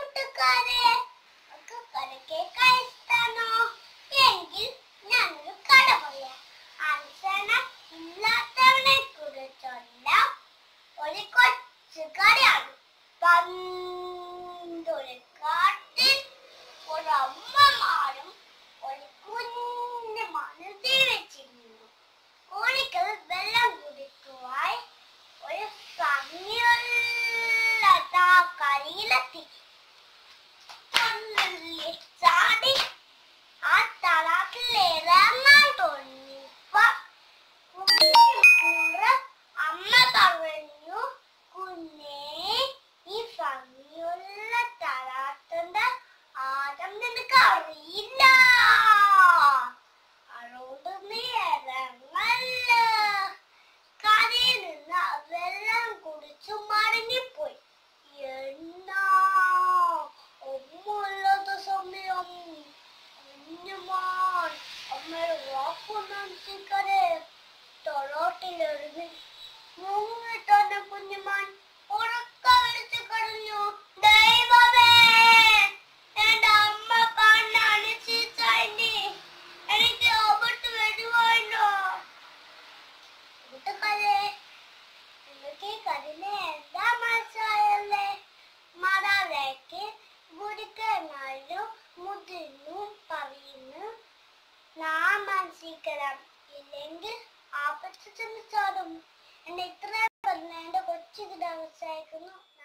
കൂട്ടുകാരെ ഒക്കെ കഥ കേൾക്കാൻ ഇഷ്ടാണോ എങ്കിൽ ഞാനൊരു കഥ പറയാം അനുസരണം ഇല്ലാത്തവനെ കുറിച്ചുള്ള ഒരു കൊച്ചു കഥയാണ് പണ്ടൊരു കാട്ടിൽ ഒരു അമ്മമാരും ഒരു കുഞ്ഞു മാനും ജീവിച്ചിരുന്നു കോഴികൾ വെള്ളം കുടിക്കുവാൻ ഒരു ഭംഗിയുള്ള കരിയിലെത്തി തുള്ളിൽ ചാടി ആ തടാകത്തിൽ ഇറങ്ങാൻ തോന്നിയപ്പോ കുഞ്ഞിനോട് അമ്മ പറഞ്ഞു കുഞ്ഞേ ഈ ഭംഗിയുള്ള തടാകത്തിന്റെ ആഴം നിനക്ക് അറിയില്ല അതുകൊണ്ട് നീ ഇറങ്ങല്ല കരയിൽ നിന്ന് വെള്ളം കുടിച്ചു മടങ്ങിപ്പോയി എന്നാ ഒന്നുമില്ലാത്ത സമയം കുഞ്ഞുമാൻ അമ്മയുടെ വാക്കുനനുസരിക്കാതെ തൊളോട്ടിലെഴുതി മുങ്ങിട്ടന്നെ കുഞ്ഞുമാൻ ഉറക്ക വിളിച്ചു കടഞ്ഞു ദൈവമേ എന്റെ അമ്മ കണ്ണ് അണിച്ചിച്ചി എനിക്ക് ആപത്ത് വരുവാണോ കൂട്ടുകാരെ നിങ്ങൾക്ക് ഈ കഥയിലെ എന്താ മനസ്സിലായല്ലേ മാതാവേക്ക് ഗുരുക്കനാലും മുതിർന്നു പറയുന്നു നാം മനസ്സിക്കണം ഇല്ലെങ്കിൽ ആപത്ത് ചെന്ന് ചാടും എന്നെ ഇത്ര പറഞ്ഞ എന്റെ കൊച്ചു ഇത് അവസാനിക്കുന്നു